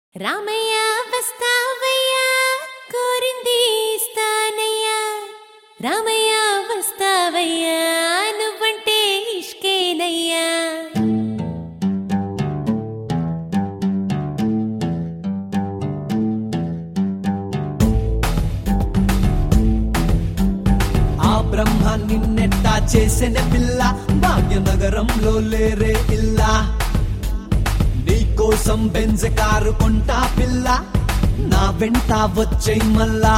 రామయ్య వస్తావయ్యా కోరింది ఇస్తానయ్యా రామయ్య వస్తావయ్యా నువ్వంటే ఇష్కేనయ్యా ఆ బ్రహ్మ నిన్నెట్టా చేసిన పిల్ల భాగ్యనగరంలో లేరే ఇల్లా నీకోసం బెంజ్ కారు కొంటా పిల్ల నా వెంట వచ్చే మల్లా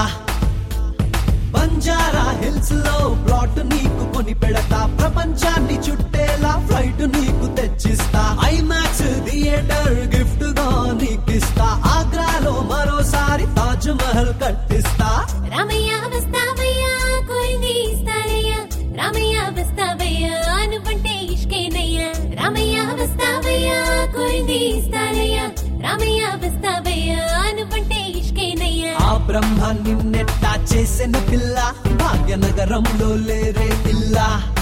బంజారా హిల్స్ లో ప్లాట్ నీకు కొని పెడతా ప్రపంచాన్ని చుట్టేలా ఫ్లైట్ నీకు తెచ్చిస్తా ఐమాక్స్ థియేటర్ గిఫ్ట్ గా నీకిస్తా ఆగ్రాలో మరోసారి తాజ్ మహల్ కట్టిస్తా రామయ్య వస్తావయ్యా కోరింది ఇస్తానయ్యా రామయ్య వస్తావయ్యా నువ్వంటే ఇష్కేనయ్యా రామయ్య వస్తావయ్యా కోరింది ఇస్తానయ్యా రామయ్య వస్తావయ్యా నువ్వంటే ఇష్కేనయ్యా ఆ బ్రహ్మ నిన్నెట్టా చేసిన పిల్ల భాగ్యనగరంలో లేరే పిల్ల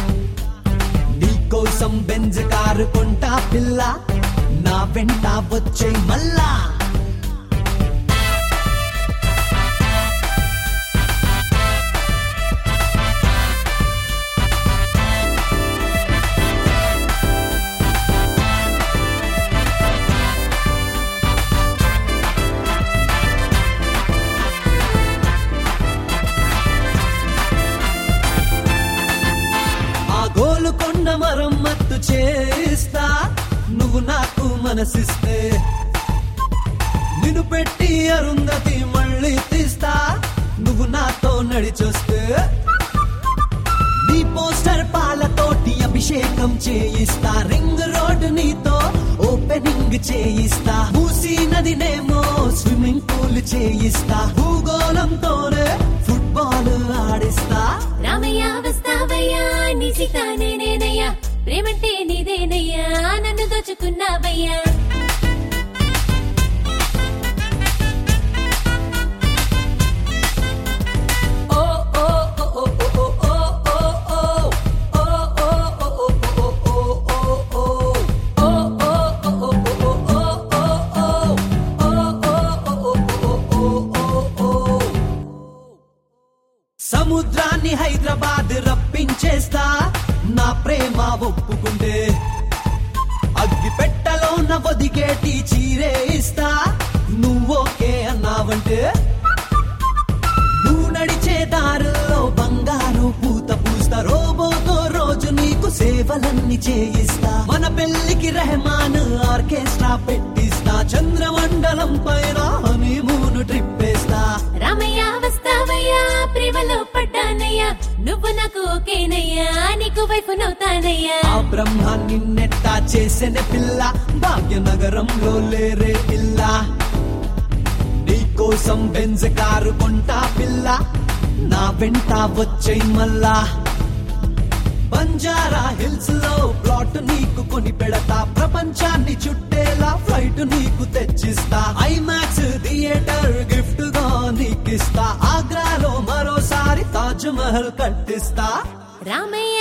నీకోసం బెంజ్ కారు కొంటా పిల్ల నా వెంట వచ్చే మల్లా ఆ గోలుకొండ మరమ్మత్తు చేస్తా నువ్వు నాకు మనసిస్తే నిన్ను పెట్టి అరుంధతి మళ్ళీ తీస్తా నువ్వు నాతో నడిచొస్తే నీ పోస్టర్ పాలతోటి అభిషేకం చేయిస్తా రింగ్ రోడ్ నీతో ఓపెనింగ్ చేయిస్తా మూసీ నదినేమో స్విమ్మింగ్ పూల్ చేయిస్తా భూగోళంతోనే ఫుట్బాల్ ఆడిస్తా రామయ్య వస్తావయ్యా నీ సీత నేనేనయ్యా ప్రేమంటే నీదేనయ్యా నన్ను దోచుకున్నావయ్యా ఓ ఓ ఓ ఓ ఓ ఓ ఓ ఓ సముద్రాన్ని హైదరాబాద్ రప్పించేస్తా నా ప్రేమ ఒప్పుకుంటే అగ్గి పెట్టలోన ఒదిగేటి చీరే ఇస్తా నువ్వోకే అన్నావంటే నువ్వు నడిచే దారుల్లో బంగారు పూత పూస్తా రోబోతో రోజు నీకు సేవలన్నీ చేయిస్తా మన పెళ్లికి రెహమాన్ ఆర్కెస్ట్రా పెట్టిస్తా చంద్రమండలం పైన హనీమూన్ ట్రిప్ వేస్తా రామయ్య వస్తావయ్యా ప్రేమలో పడ్డానయ్యా నువ్వు నాకు ఓకేనయ్యా నీకు వైపు నవ్వుతానయ్యా ఆ బ్రహ్మ నిన్నెట్టా చేసిన పిల్ల భాగ్యనగరంలో లేరే పిల్ల నీకోసం బెంజ్ కారు కొంటా పిల్ల నా వెంట వచ్చే మల్లా బంజారా హిల్స్ లో ప్లాట్ నీకు కొని పెడతా ప్రపంచాన్ని చుట్టేలా ఫ్లైట్ నీకు తెచ్చిస్తా ఐమాక్స్ థియేటర్ గిఫ్ట్ గా నీకిస్తా ఆగ్రాలో మరోసారి తాజ్ మహల్ కట్టిస్తా రామయ్య